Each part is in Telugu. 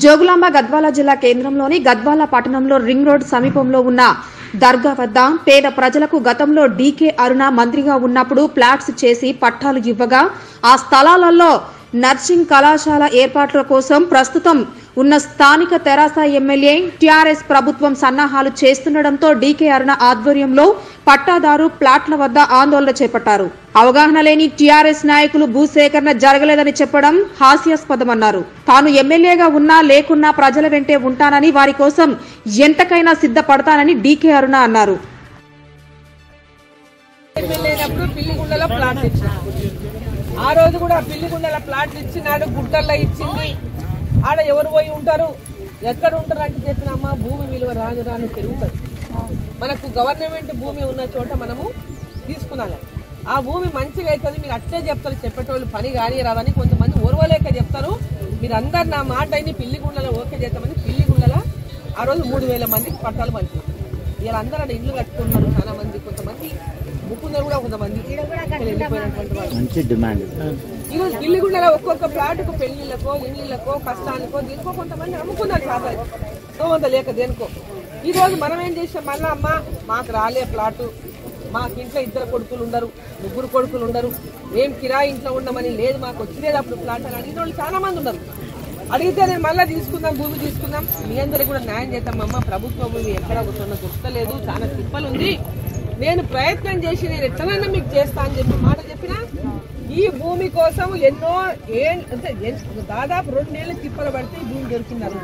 జోగులాంబ గద్వాల జిల్లా కేంద్రంలోని గద్వాల పట్టణంలో రింగ్ రోడ్ సమీపంలో ఉన్న దర్గా వద్ద పేద ప్రజలకు గతంలో డీకే అరుణ మంత్రిగా ఉన్నప్పుడు ప్లాట్స్ చేసి పట్టాలు ఇవ్వగా ఆ స్థలాలలో నర్సింగ్ కళాశాల ఏర్పాట్ల కోసం ప్రస్తుతం ఉన్న స్థానిక తెరాస ఎమ్మెల్యే టీఆర్ఎస్ ప్రభుత్వం సన్నాహాలు చేస్తుండటంతో డీకే అరుణ ఆధ్వర్యంలో పట్టాదారు ప్లాట్ల వద్ద ఆందోళన చేపట్టారు అవగాహన లేని టీఆర్ఎస్ నాయకులు భూసేకరణ జరగలేదని చెప్పడం హాస్యాస్పదమన్నారు తాను ఎమ్మెల్యేగా ఉన్నా లేకున్నా ప్రజల వెంటే ఉంటానని వారి కోసం ఎంతకైనా సిద్ధపడతానని డీకే అరుణ అన్నారు వెళ్ళినప్పుడు పిల్లిగుండలో ప్లాట్ ఇచ్చిన ఆ రోజు కూడా పిల్లిగుండల ప్లాట్ ఇచ్చినాడు గుట్టల్లో ఇచ్చింది ఆడ ఎవరు పోయి ఉంటారు ఎక్కడ ఉంటారు అంటే చెప్పినమ్మా భూమి విలువ రాను రాను పెరుగుతుంది మనకు గవర్నమెంట్ భూమి ఉన్న చోట మనము తీసుకున్నాము ఆ భూమి మంచిగా అవుతుంది మీరు అట్లే చెప్తారు చెప్పేటోళ్ళు పని కానీ రాదని కొంతమంది ఓర్వలేక చెప్తారు మీరు అందరు నా మాట అయిన పిల్లిగుండలో ఓకే చేస్తామని పిల్లిగుండల ఆ రోజు మూడు వేల మందికి పట్టాలు పంచారు వీళ్ళందరూ ఆడ ఇల్లు కట్టుకున్నారు చాలా మంది కొంతమంది ముక్కున్నారు కూడా కొంతమంది ఇక్కడ వెళ్ళిపోయినటువంటి వాళ్ళు మంచి డిమాండ్ ఈరోజు గిల్లిగుండలో ఒక్కొక్క ప్లాట్కు పెళ్లిళ్ళకో ఇళ్ళకో కష్టానికో దీనికో కొంతమంది అమ్ముకున్నారు చేపలు తోమంత లేక దేనికో ఈ రోజు మనం ఏం చేసాం మళ్ళా అమ్మ మాకు రాలే ప్లాటు మాకు ఇంట్లో ఇద్దరు కొడుకులు ఉండరు ముగ్గురు కొడుకులు ఉండరు ఏం కిరాయి ఇంట్లో ఉండమని లేదు మాకు వచ్చిలేదు అప్పుడు ప్లాట్ అని అడిగిన వాళ్ళు చాలా మంది ఉన్నారు అడిగితే నేను మళ్ళీ తీసుకుందాం భూమి తీసుకుందాం మీ అందరికి కూడా న్యాయం చేద్దాం అమ్మ ప్రభుత్వ భూమి ఎక్కడ కూర్చున్న దొరకలేదు చాలా తిప్పలు ఉంది నేను ప్రయత్నం చేసి నేను ఎట్లనైనా మీకు చేస్తా అని చెప్పి మాట చెప్పినా ఈ భూమి కోసం ఎన్నో ఏ అంటే ఎన్- దాదాపు రెండు నెలలు తిప్పలు పడితే ఈ భూమి దొరికింది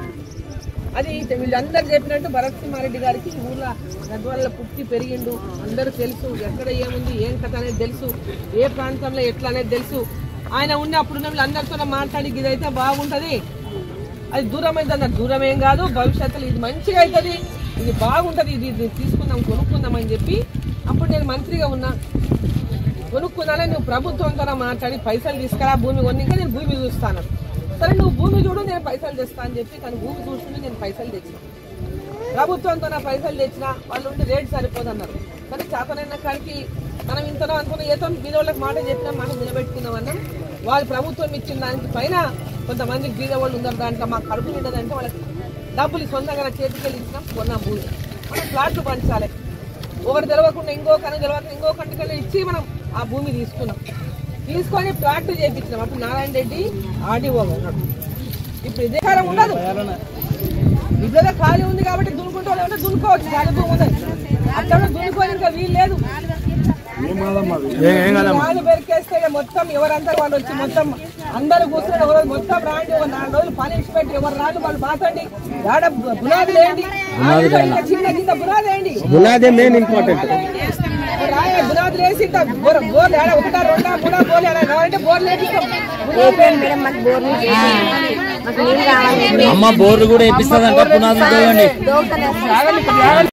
అది వీళ్ళందరూ చెప్పినట్టు భరత్ సింహారెడ్డి గారికి ఈ ఊర్లో గద్వాల పుట్టి పెరిగిండు అందరూ తెలుసు ఎక్కడ ఏముంది ఏం కథ అనేది తెలుసు ఏ ప్రాంతంలో ఎట్లా అనేది తెలుసు ఆయన ఉన్న అప్పుడున్న వీళ్ళందరితో మాట్లాడి ఇదైతే బాగుంటది అది దూరం అయితే అన్నారు దూరం ఏం కాదు భవిష్యత్తులో ఇది మంచిగా అవుతుంది ఇది బాగుంటది ఇది ఇది తీసుకుందాం కొనుక్కుందాం అని చెప్పి అప్పుడు నేను మంత్రిగా ఉన్నా కొనుక్కున్నానే నువ్వు ప్రభుత్వంతో మాట్లాడి పైసలు తీసుకురా భూమి కొన్నాక నేను భూమి చూస్తాను సరే నువ్వు భూమి చూడు నేను పైసలు తెస్తా అని చెప్పి కానీ భూమి చూస్తుంటే నేను పైసలు తెచ్చిన ప్రభుత్వంతో నా పైసలు తెచ్చిన వాళ్ళు ఉండి రేట్ సరిపోదన్నారు కానీ చేతనైన కాడికి మనం ఇంతలో అనుకున్న ఏదో బీద వాళ్ళకి మాట చెప్పినా మాట నిలబెట్టుకుందాం అన్నాం వాళ్ళు ప్రభుత్వం ఇచ్చిన దానికి పైన కొంతమంది బీద వాళ్ళు ఉన్నారు దాంట్లో మా కడుపు నిండదంటే వాళ్ళకి డబ్బులు సొంతంగా నా చేతికి వెళ్ళి ఇచ్చినాం కొన్నాం భూమి మనం ప్లాట్లు పంచాలి ఒకటి తెలవకుండా ఇంకో కను తెలవకుండా ఇంకో కంటికల్లా ఇచ్చి మనం ఆ భూమి తీసుకున్నాం తీసుకొని ప్లాట్ చేయించినాం అప్పుడు నారాయణ రెడ్డి ఆర్డీఓ ఉన్నాడు ఇప్పుడు ఇదే కాలం ఉండదు ఇప్పుడేదో ఖాళీ ఉంది కాబట్టి దున్నుకుంటే వాళ్ళు ఏమంటే దున్నుకోవచ్చు ఖాళీ భూమి ఉంది అట్లా దున్నుకొని ఇంకా వీలు లేదు రాళ్ళు పెరికేస్తే ఇక మొత్తం ఎవరంతా వాళ్ళు వచ్చి మొత్తం అందరు కూర్చొని ఎవరు మొత్తం రాండి ఒక నాలుగు రోజులు పని ఇచ్చి పెట్టి ఎవరు రాళ్ళు వాళ్ళు బాతండి ఆడ బునాది వేయండి ఇంకా చిన్న కింద బునాది వేయండి బునాదే మెయిన్ ఇంపార్టెంట్ రాయ బునాదులు వేసి ఇంత బోర్ బోర్లు ఆడ ఒకటా రెండా మూడా బోర్లు ఆడ కావాలంటే బోర్లు వేపిస్తాం అమ్మ బోర్డు కూడా వేపిస్తుంది అంటే పునాదులు తోయండి